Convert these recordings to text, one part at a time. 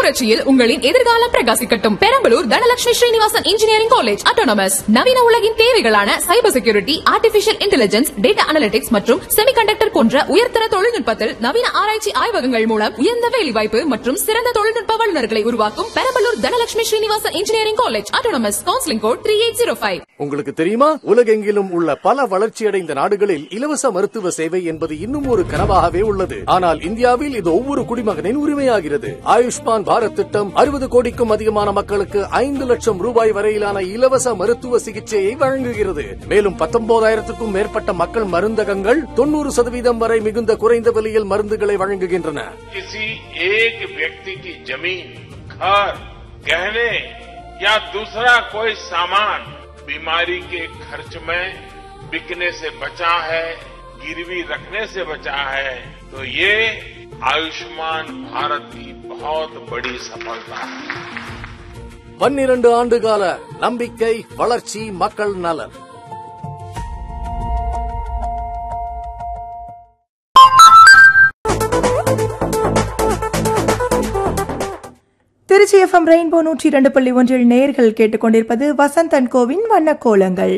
புரட்சியில் உங்களின் எதிர்காலம் பிரகாசிக்கட்டும் Perambalur Dhanalakshmi Srinivasan engineering college autonomous நவீன உலகின் தேவைகளான cyber security artificial intelligence data analytics மற்றும் செமிகண்டக்டர் போன்ற உயர்தர தொழில்நுட்பத்தில் நவீன ஆராய்ச்சி ஆய்வகங்கள் மூலம் உயர்ந்த வேலைவாய்ப்பு மற்றும் சிறந்த தொழில்நுட்ப வல்லுநர்களை உருவாக்கும் Perambalur Dhanalakshmi Srinivasan engineering college autonomous counselling code three eight zero five உங்களுக்கு தெரியுமா உலகெங்கிலும் உள்ள பல வளர்ச்சியடைந்த நாடுகளில் இலவச மருத்துவ சேவை என்பது இன்னும் ஒரு கனவாகவே உள்ளது ஆனால் இந்தியாவில் இது ஒவ்வொரு குடிமகனின் உரிமையாகிறது ஆயுஷ்மான் பாரத் திட்டம் அறுபது கோடிக்கும் அதிகமான மக்களுக்கு ஐந்து லட்சம் ரூபாய் வரையிலான இலவச மருத்துவ சிகிச்சையை வழங்குகிறது மேலும் பத்தொன்பதாயிரத்துக்கும் மேற்பட்ட மக்கள் மருந்தகங்கள் தொண்ணூறு சதவீதம் வரை மிகுந்த குறைந்த விலையில் மருந்துகளை வழங்குகின்றன किसी एक व्यक्ति की जमीन घर गहने या दूसरा कोई सामान बीमारी के खर्च में बिकने से बचा है गिरवी रखने से बचा है तो ये आयुष्मान भारत की बहुत बड़ी सफलता है பன்னிரண்டு ஆண்டுகால நம்பிக்கை வளர்ச்சி மக்கள் நலன் திருச்சி எஃப்எம் ரெயின்போ நூற்றி இரண்டு புள்ளி ஒன்றில் நேர்கள் கேட்டுக்கொண்டிருப்பது வசந்தன் கோவின் வண்ணக்கோலங்கள்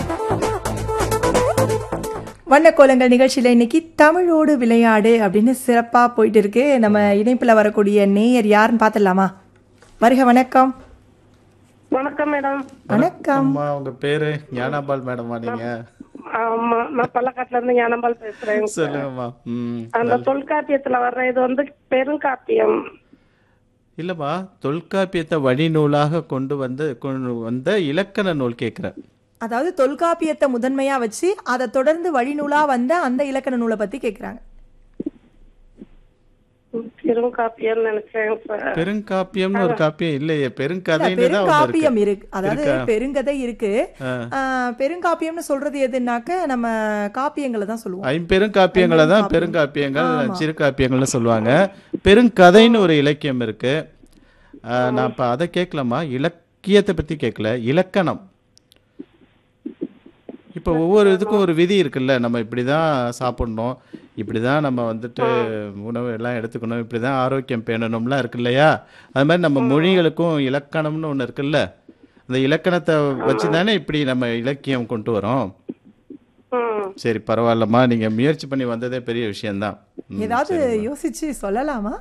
வண்ணக்கோலங்கள் நிகழ்ச்சியில் இன்னைக்கு தமிழோடு விளையாடு அப்படின்னு சிறப்பாக போயிட்டு இருக்கு நம்ம இணைப்பில் வரக்கூடிய நேயர் யாருன்னு பார்த்துடலாமா வருக வணக்கம் வணக்கம் மேடம் வணக்கம் அம்மா உங்க பேரு ஞானாபால் மேடமா நீங்க ஆமா நான் பள்ளக்காட்டுல இருந்து ஞானம்பால் பேசுறேன் சொல்லுங்கம்மா ம் அந்த தொல்காப்பியத்துல வர்ற இது வந்து பெருங்காப்பியம் இல்லம்மா தொல்காப்பியத்தை வழிநூலாக கொண்டு வந்து கொண்டு வந்த இலக்கண நூல் கேட்கிறேன் அதாவது தொல்காப்பியத்தை முதன்மையா வச்சு அதை தொடர்ந்து வழிநூலா வந்த அந்த இலக்கண நூலை பத்தி கேக்குறாங்க பெருங்காப்பியம் நினைச்சேன் சார் பெருங்காப்பியம்னு ஒரு காப்பியம் இல்லையே பெருங்கதைன்னு தான் ஒண்ணு பெருங்காப்பியம் இருக்கு இருக்கு அதாவது இருக்கா? பெருங்கதை இருக்கு ஆஹ், பெருங்காப்பியம்னு சொல்றது எதுனாக்க நம்ம காப்பியங்களை தான் சொல்லுவோம் ஐம்பெருங்காப்பியங்களை தான் பெருங்காப்பியங்கள் சிறுகாப்பியங்கள்னு சொல்லுவாங்க பெருங்கதைன்னு ஒரு இலக்கியம் இருக்கு ஆ, நான் இப்போ அதை கேட்கலாமா இலக்கியத்தை பத்தி கேட்கல இலக்கணம் இப்போ ஒவ்வொரு இதுக்கும் ஒரு விதி இருக்குல்ல நம்ம இப்படி தான் சாப்பிடணும் இப்படி தான் நம்ம வந்துட்டு உணவு எல்லாம் எடுத்துக்கணும் இப்படி தான் ஆரோக்கியம் பேணணும்லாம் இருக்கு இல்லையா அது மாதிரி நம்ம மொழிகளுக்கும் இலக்கணம்னு ஒன்று இருக்குல்ல அந்த இலக்கணத்தை வச்சு தானே இப்படி நம்ம இலக்கியம் கொண்டு வரோம் ம். சரி பரவாயில்லம்மா நீங்க முயற்சி பண்ணி வந்ததே பெரிய விஷயம்தான் ம், ஏதாவது சரிம்மா. யோசிச்சு சொல்லலாமா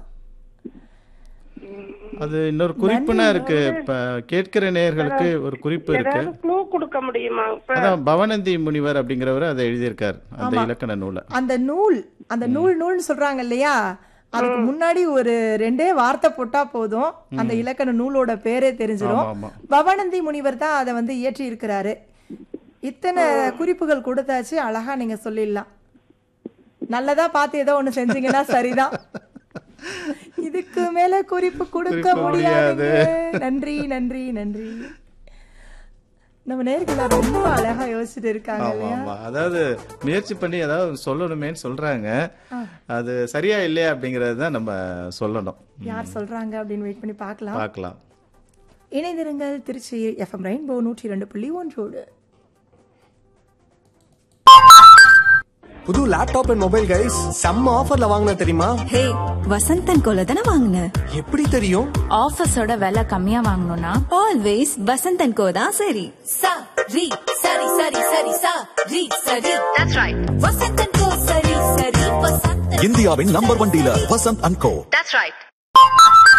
அது இன்னொரு குறிப்புனா இருக்கு இப்ப கேட்கிற நேயர்களுக்கு ஒரு குறிப்பு இருக்கு ஏதாவது க்ளூ கொடுக்க முடியுமா சார் அதான் பவனந்தி முனிவர் அப்படிங்கிறவர் அதை எழுதியிருக்கார் அந்த இலக்கண நூலை அந்த நூல் அந்த நூல் நூல்னு சொல்றாங்க இல்லையா அதுக்கு முன்னாடி ஒரு ரெண்டே வார்த்தை போட்டா போதும் அந்த இலக்கண நூலோட பேரே தெரிஞ்சிடும் ஆமா, ஆமா. பவானந்தி முனிவர் தான் அதை வந்து இயற்றி இருக்கிறாரு இத்தனை குறிப்புகள் கொடுத்தாச்சு அழகா நீங்க சொல்லிடலாம் நல்லதா பார்த்து ஏதோ ஒண்ணு செஞ்சீங்கன்னா சரிதான் இதுக்கு மேல குறிப்பு கொடுக்க கொடுக்க முடியாது நன்றி நன்றி நன்றி நம்ம நேர்களை ரொம்ப அழகா யோசிச்சுட்டு இருக்காங்க ஆமா இல்லையா ஆமா அதாவது முயற்சி பண்ணி ஏதாவது சொல்லணுமேன்னு சொல்றாங்க அது சரியா இல்லையா அப்படிங்கறது தான் நம்ம சொல்லணும் யார் சொல்றாங்க அப்படின்னு வெயிட் பண்ணி பார்க்கலாம் பார்க்கலாம் இணைந்திருங்கள் திருச்சி எஃப்எம் ரெயின்போ நூற்றி இரண்டு புள்ளி ஒன்றோடு புது லேப்டாப் அண்ட் மொபைல் கைஸ் செம்ம ஆஃபர்ல வாங்கின தெரியுமா ஹே வசந்தன் கோல தானே வாங்கின எப்படி தெரியும் ஆஃபீஸோட விலை கம்மியா வாங்கணும்னா ஆல்வேஸ் வசந்தன் கோ தான் சரி சா ரி சரி சரி சரி சா ரி சரி தட்ஸ் ரைட் வசந்தன் கோ சரி சரி வசந்தன் இந்தியாவின் number one dealer Vasanth and co that's right